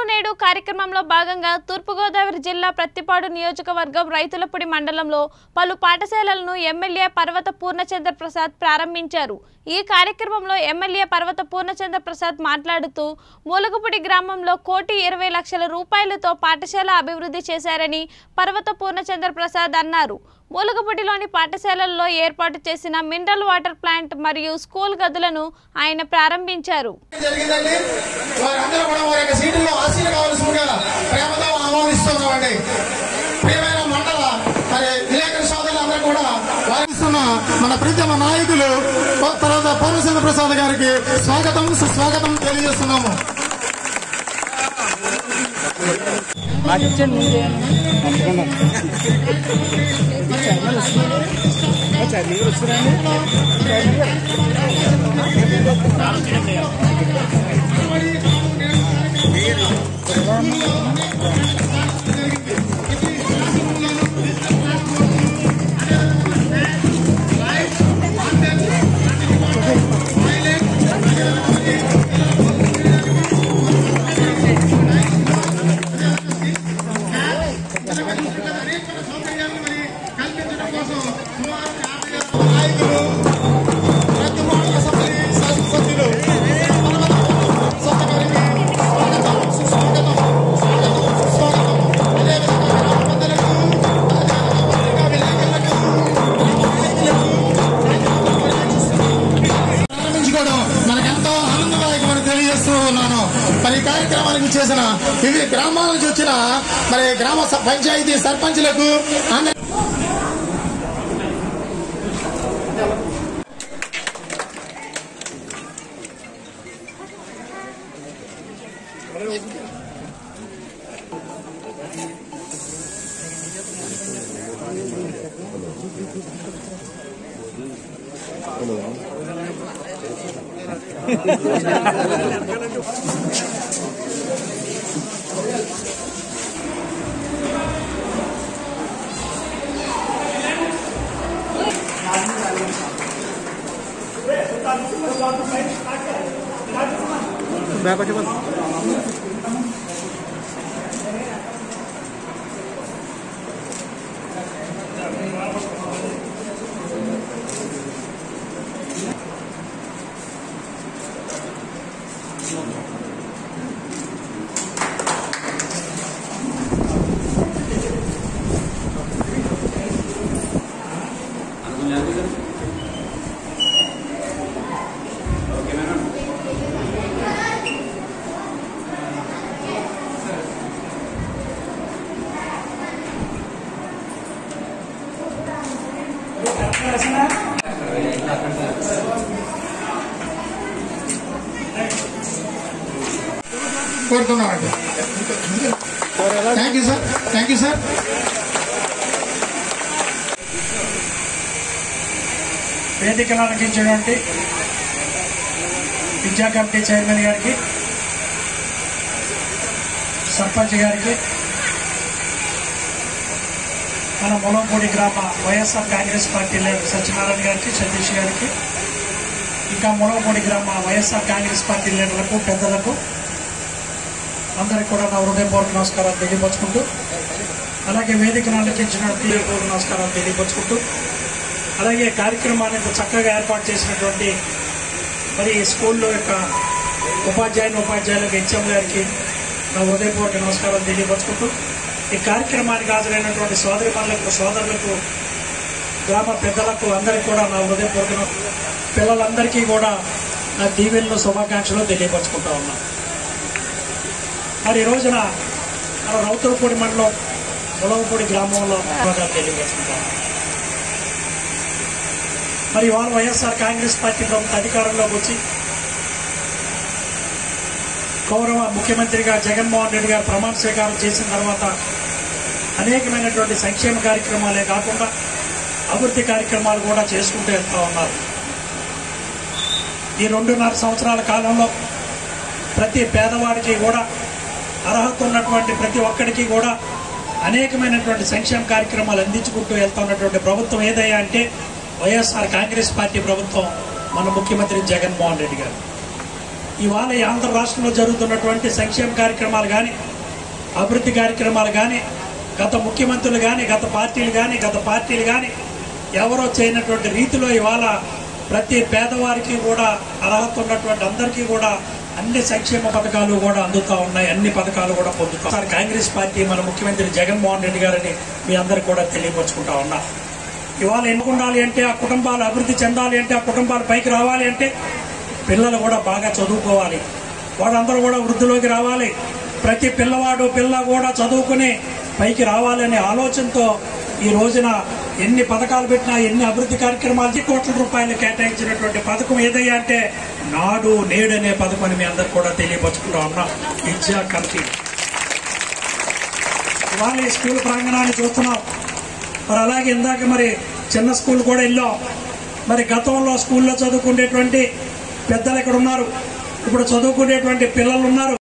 నేడు కార్యక్రమంలో భాగంగా తూర్పుగోదావరి జిల్లా ప్రత్తిపాడు నియోజకవర్గం రైతులపూడి మండలంలో పలు పాఠశాలలను ఎమ్మెల్యే పర్వత పూర్ణచంద్ర ప్రసాద్ ప్రారంభించారు ఈ కార్యక్రమంలో ఎమ్మెల్యే పర్వత పూర్ణచంద్ర ప్రసాద్ మాట్లాడుతూ మూలగపుడి గ్రామంలో కోటి ఇరవై లక్షల రూపాయలతో పాఠశాల అభివృద్ధి చేశారని పర్వత పూర్ణచంద్ర ప్రసాద్ అన్నారు మూలగపుడిలోని పాఠశాలల్లో ఏర్పాటు చేసిన మినరల్ వాటర్ ప్లాంట్ మరియు స్కూల్ గదులను ఆయన ప్రారంభించారు జరిగిందండి వారందరూ కూడా వారి యొక్క సీటుల్లో ఆశీలు కావాల్సిందిగా ప్రేమతో ఆహ్వానిస్తున్నామండి ప్రియమైన మండల మరి విలేకరు సోదరులందరూ కూడా వారిస్తున్న మన ప్రీతమ నాయకులు తర్వాత పూర్ణచంద్ర ప్రసాద్ గారికి స్వాగతం సుస్వాగతం తెలియజేస్తున్నాము నాయకులు ప్రతి మండల సభ్యులు శాసనసభ్యులు సభగారికి స్వాగతం సుస్వాగతం స్వాగతం సుస్వాగతం అదేవిధంగా గ్రామ పెద్దలకు అదేవిధంగా పత్రికా విలేకరులకు ప్రారంభించుకోవడం మనకెంతో ఆనందదాయకమని తెలియజేస్తూ ఉన్నాను మరి ఈ కార్యక్రమానికి చేసిన వివిధ గ్రామాల నుంచి వచ్చిన మరి గ్రామ స- పంచాయతీ సర్పంచ్లకు అందరి కోరుతున్నామండి thank you sir thank you sir వేదికలు అలంకించినటువంటి విద్యా కమిటీ చైర్మన్ గారికి సర్పంచ్ గారికి మన మొలంపూడి గ్రామ వైఎస్ఆర్ కాంగ్రెస్ పార్టీ లీడర్ సత్యనారాయణ గారికి సతీష్ గారికి ఇంకా మొలంపూడి గ్రామ వైఎస్ఆర్ కాంగ్రెస్ పార్టీ లీడర్లకు పెద్దలకు అందరికి కూడా నా హృదయపూర్వక నమస్కారాలు తెలియపరుచుకుంటూ అలాగే వేదికను అలంకించినటువంటి హృదయపూర్వక నమస్కారాలు తెలియపరుచుకుంటూ అలాగే కార్యక్రమాన్ని ఇంత చక్కగా ఏర్పాటు చేసినటువంటి మరి స్కూల్లో యొక్క ఉపాధ్యాయుని ఉపాధ్యాయులకు హెచ్ఎం గారికి నా హృదయపూర్వక నమస్కారం తెలియపరుచుకుంటూ ఈ కార్యక్రమానికి హాజరైనటువంటి సోదరిమణులకు సోదరులకు గ్రామ పెద్దలకు అందరికీ కూడా నా హృదయపూర్వక నమ- పిల్లలందరికీ కూడా నా దీవెనలు శుభాకాంక్షలు తెలియపరచుకుంటా ఉన్నాను మరి ఈ రోజున మన రౌతులపూడి మండలం ములవపూడి గ్రామంలో ధన్యవాదాలు తెలియపరుచుకుంటాం మరి ఇవాళ వైఎస్ఆర్ కాంగ్రెస్ పార్టీ ప్రభుత్వ అధికారంలోకి వచ్చి గౌరవ ముఖ్యమంత్రిగా జగన్మోహన్ రెడ్డి గారు ప్రమాణ స్వీకారం చేసిన తర్వాత అనేకమైనటువంటి సంక్షేమ కార్యక్రమాలే కాకుండా అభివృద్ధి కార్యక్రమాలు కూడా చేసుకుంటూ వెళ్తా ఉన్నారు ఈ రెండున్నర సంవత్సరాల కాలంలో ప్రతి పేదవాడికి కూడా అర్హత ఉన్నటువంటి ప్రతి ఒక్కడికి కూడా అనేకమైనటువంటి సంక్షేమ కార్యక్రమాలు అందించుకుంటూ వెళ్తున్నటువంటి ప్రభుత్వం ఏదయ్యా అంటే వైఎస్ఆర్ కాంగ్రెస్ పార్టీ ప్రభుత్వం మన ముఖ్యమంత్రి జగన్మోహన్ రెడ్డి గారు ఇవాళ ఈ ఆంధ్ర రాష్ట్రంలో జరుగుతున్నటువంటి సంక్షేమ కార్యక్రమాలు కానీ అభివృద్ధి కార్యక్రమాలు కానీ గత ముఖ్యమంత్రులు కానీ గత పార్టీలు కానీ గత పార్టీలు కానీ ఎవరో చేయనటువంటి రీతిలో ఇవాళ ప్రతి పేదవారికి కూడా అర్హత ఉన్నటువంటి అందరికీ కూడా అన్ని సంక్షేమ పథకాలు కూడా అందుతూ ఉన్నాయి అన్ని పథకాలు కూడా పొందుతాం సార్ కాంగ్రెస్ పార్టీ మన ముఖ్యమంత్రి జగన్మోహన్ రెడ్డి గారిని మీ అందరికి కూడా తెలియపరుచుకుంటా ఉన్నా ఇవాళ ఎన్నుకుండాలి అంటే ఆ కుటుంబాలు అభివృద్ధి చెందాలి అంటే ఆ కుటుంబాలు పైకి రావాలి అంటే పిల్లలు కూడా బాగా చదువుకోవాలి వాళ్ళందరూ కూడా వృద్ధిలోకి రావాలి ప్రతి పిల్లవాడు పిల్ల కూడా చదువుకుని పైకి రావాలనే ఆలోచనతో ఈ రోజున ఎన్ని పథకాలు పెట్టినా ఎన్ని అభివృద్ధి కార్యక్రమాలు ఈ కోట్ల రూపాయలు కేటాయించినటువంటి పథకం ఏదయ్యా అంటే నాడు నేడు అనే పథకం అని మీ అందరికి కూడా తెలియపరుచుకుంటా ఉన్నా విద్యా కమిటీ ఇవాళ ఈ స్కూల్ ప్రాంగణాన్ని చూస్తున్నాం మరి అలాగే ఇందాక మరి చిన్న స్కూల్ కూడా వెళ్ళాం మరి గతంలో స్కూల్లో చదువుకునేటువంటి పెద్దలు ఇక్కడ ఉన్నారు ఇప్పుడు చదువుకునేటువంటి పిల్లలు ఉన్నారు